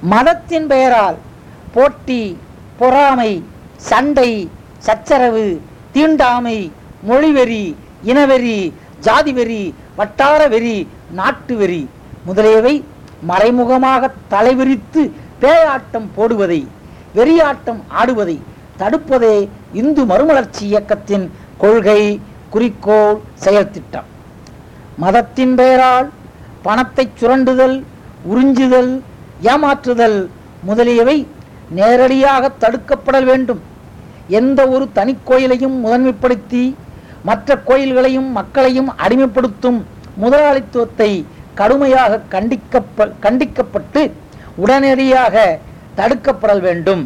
மதத்தின் பெயரால் போட்டி பொறாமை சண்டை சச்சரவு தீண்டாமை மொழிவெறி இனவெறி ஜாதிவெறி வட்டார வெறி நாட்டு வெறி முதலியவை மறைமுகமாக தலைவிரித்து பேயாட்டம் போடுவதை வெறியாட்டம் ஆடுவதை தடுப்பதே இந்து மறுமலர்ச்சி இயக்கத்தின் கொள்கை குறிக்கோள் செயல்திட்டம் மதத்தின் பெயரால் பணத்தை சுரண்டுதல் உறிஞ்சுதல் ஏமாற்றுதல் முதலியவை நேரடியாக தடுக்கப்பட வேண்டும் எந்த ஒரு தனி கோயிலையும் முதன்மைப்படுத்தி மற்ற கோயில்களையும் மக்களையும் அடிமைப்படுத்தும் முதலாளித்துவத்தை கடுமையாக கண்டிக்கப்ப கண்டிக்கப்பட்டு உடனடியாக தடுக்கப்பட வேண்டும்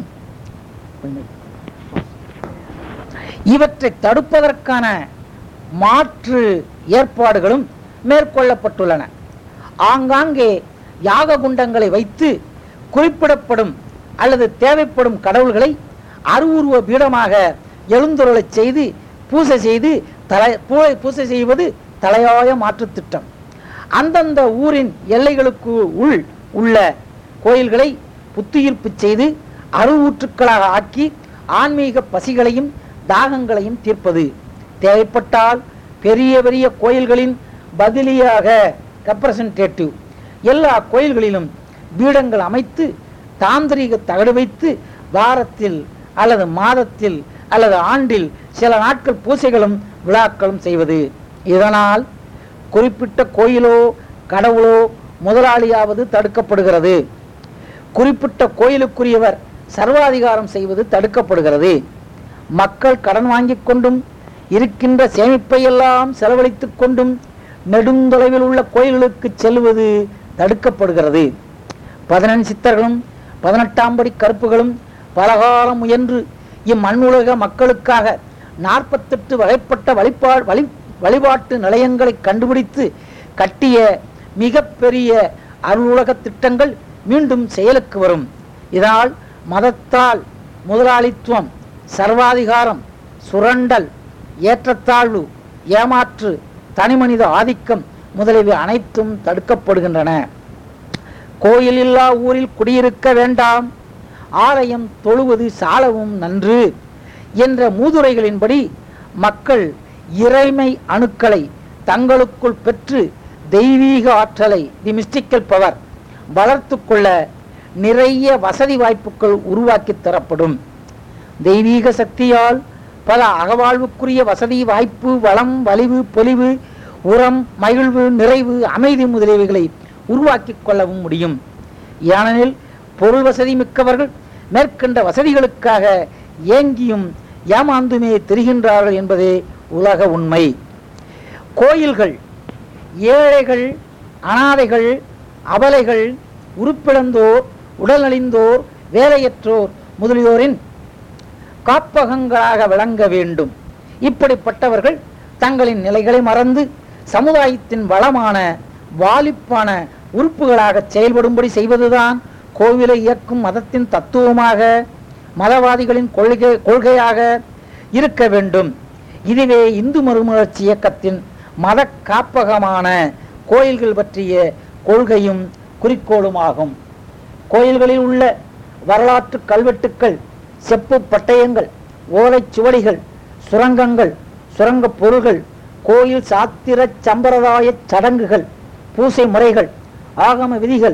இவற்றை தடுப்பதற்கான மாற்று ஏற்பாடுகளும் மேற்கொள்ளப்பட்டுள்ளன ஆங்காங்கே யாக குண்டங்களை வைத்து குறிப்பிடப்படும் அல்லது தேவைப்படும் கடவுள்களை அருவுருவ பீடமாக எழுந்துருளச் செய்து பூசை செய்து தலை பூ- பூசை செய்வது தலையாய மாற்றுத் திட்டம் அந்தந்த ஊரின் எல்லைகளுக்கு உள் உள்ள கோயில்களை புத்துயிர்ப்பு செய்து அருவூற்றுக்களாக ஆக்கி ஆன்மீக பசிகளையும் தாகங்களையும் தீர்ப்பது தேவைப்பட்டால் பெரிய பெரிய கோயில்களின் பதிலியாக ரெப்ரசன்டேட்டிவ் எல்லா கோயில்களிலும் பீடங்கள் அமைத்து தாந்திரீக தகடு வைத்து வாரத்தில் அல்லது மாதத்தில் அல்லது ஆண்டில் சில நாட்கள் பூசைகளும் விழாக்களும் செய்வது இதனால் குறிப்பிட்ட கோயிலோ கடவுளோ முதலாளியாவது தடுக்கப்படுகிறது குறிப்பிட்ட கோயிலுக்குரியவர் சர்வாதிகாரம் செய்வது தடுக்கப்படுகிறது மக்கள் கடன் வாங்கிக் கொண்டும் இருக்கின்ற சேமிப்பை எல்லாம் செலவழித்துக் கொண்டும் நெடுந்தொலைவில் உள்ள கோயில்களுக்கு செல்வது தடுக்கப்படுகிறது பதினெண் சித்தர்களும் பதினெட்டாம் படி கருப்புகளும் பலகாலம் முயன்று இம்மண்ணுலக மக்களுக்காக நாற்பத்தெட்டு வகைப்பட்ட வழிபா வழி வழிபாட்டு நிலையங்களை கண்டுபிடித்து கட்டிய மிகப்பெரிய அருளுலக திட்டங்கள் மீண்டும் செயலுக்கு வரும் இதனால் மதத்தால் முதலாளித்துவம் சர்வாதிகாரம் சுரண்டல் ஏற்றத்தாழ்வு ஏமாற்று தனிமனித ஆதிக்கம் முதலியவை அனைத்தும் தடுக்கப்படுகின்றன கோயில் இல்லா ஊரில் குடியிருக்க வேண்டாம் ஆலயம் தொழுவது சாலவும் நன்று என்ற மூதுரைகளின்படி மக்கள் இறைமை அணுக்களை தங்களுக்குள் பெற்று தெய்வீக ஆற்றலை தி மிஸ்டிக்கல் பவர் வளர்த்து கொள்ள நிறைய வசதி வாய்ப்புகள் உருவாக்கி தரப்படும் தெய்வீக சக்தியால் பல அகவாழ்வுக்குரிய வசதி வாய்ப்பு வளம் வலிவு பொலிவு உரம் மகிழ்வு நிறைவு அமைதி முதலியவைகளை உருவாக்கிக் கொள்ளவும் முடியும் ஏனெனில் பொருள் வசதி மிக்கவர்கள் மேற்கண்ட வசதிகளுக்காக ஏங்கியும் ஏமாந்துமே தெரிகின்றார்கள் என்பதே உலக உண்மை கோயில்கள் ஏழைகள் அனாதைகள் அபலைகள் உருப்பிழந்தோர் உடலழிந்தோர் வேலையற்றோர் முதலியோரின் காப்பகங்களாக விளங்க வேண்டும் இப்படிப்பட்டவர்கள் தங்களின் நிலைகளை மறந்து சமுதாயத்தின் வளமான வாலிப்பான உறுப்புகளாக செயல்படும்படி செய்வதுதான் கோவிலை இயக்கும் மதத்தின் தத்துவமாக மதவாதிகளின் கொள்கை கொள்கையாக இருக்க வேண்டும் இதுவே இந்து மறுமலர்ச்சி இயக்கத்தின் மத காப்பகமான கோயில்கள் பற்றிய கொள்கையும் குறிக்கோளுமாகும் கோயில்களில் உள்ள வரலாற்று கல்வெட்டுக்கள் செப்பு பட்டயங்கள் ஓலைச் சுவடிகள் சுரங்கங்கள் சுரங்கப் பொருள்கள் கோயில் சாத்திர சம்பிரதாய சடங்குகள் பூசை முறைகள் ஆகம விதிகள்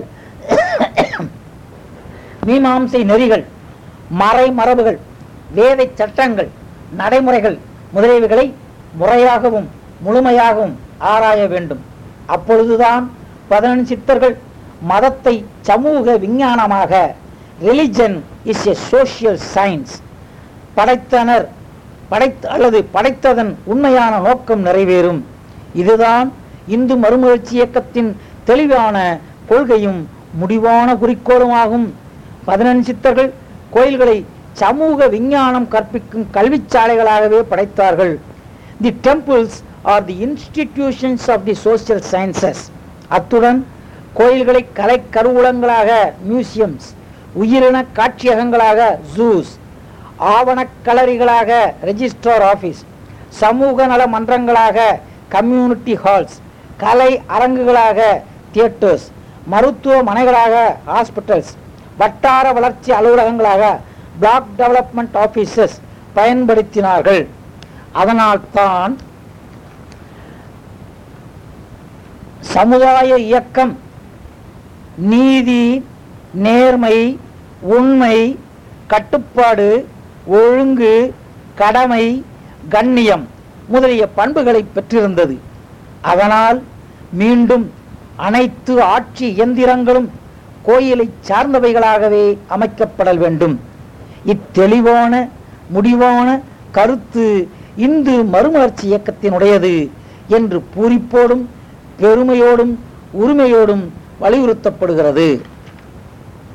மீமாம்சை நெறிகள் மறைமரபுகள் வேதை சட்டங்கள் நடைமுறைகள் முதலியவைகளை முறையாகவும் முழுமையாகவும் ஆராய வேண்டும் அப்பொழுதுதான் பதினெண் சித்தர்கள் மதத்தை சமூக விஞ்ஞானமாக religion is a social science படைத்தனர் படைத்த அல்லது படைத்ததன் உண்மையான நோக்கம் நிறைவேறும் இதுதான் இந்து மறுமலர்ச்சி இயக்கத்தின் தெளிவான கொள்கையும் முடிவான குறிக்கோளுமாகும் பதினெண் சித்தர்கள் கோயில்களை சமூக விஞ்ஞானம் கற்பிக்கும் கல்விச்சாலைகளாகவே படைத்தார்கள் the temples are the institutions of the social sciences அத்துடன் கோயில்களை கலை கருவூலங்களாக மியூசியம்ஸ் உயிரின காட்சியகங்களாக ஜூஸ் ஆவணக் களரிகளாக ரெஜிஸ்ட்ரார் ஆஃபீஸ் சமூக நல மன்றங்களாக கம்யூனிட்டி ஹால்ஸ் கலை அரங்குகளாக தியேட்டர்ஸ் மருத்துவமனைகளாக ஹாஸ்பிட்டல்ஸ் வட்டார வளர்ச்சி அலுவலகங்களாக பிளாக் டெவலப்மெண்ட் ஆபீசஸ் பயன்படுத்தினார்கள் அதனால்தான் சமுதாய இயக்கம் நீதி நேர்மை உண்மை கட்டுப்பாடு ஒழுங்கு கடமை கண்ணியம் முதலிய பண்புகளை பெற்றிருந்தது அதனால் மீண்டும் அனைத்து ஆட்சி இயந்திரங்களும் கோயிலை சார்ந்தவைகளாகவே அமைக்கப்படல் வேண்டும் இத்தெளிவான முடிவான கருத்து இந்து மறுமலர்ச்சி இயக்கத்தினுடையது என்று பூரிப்போடும் பெருமையோடும் உரிமையோடும் வலியுறுத்தப்படுகிறது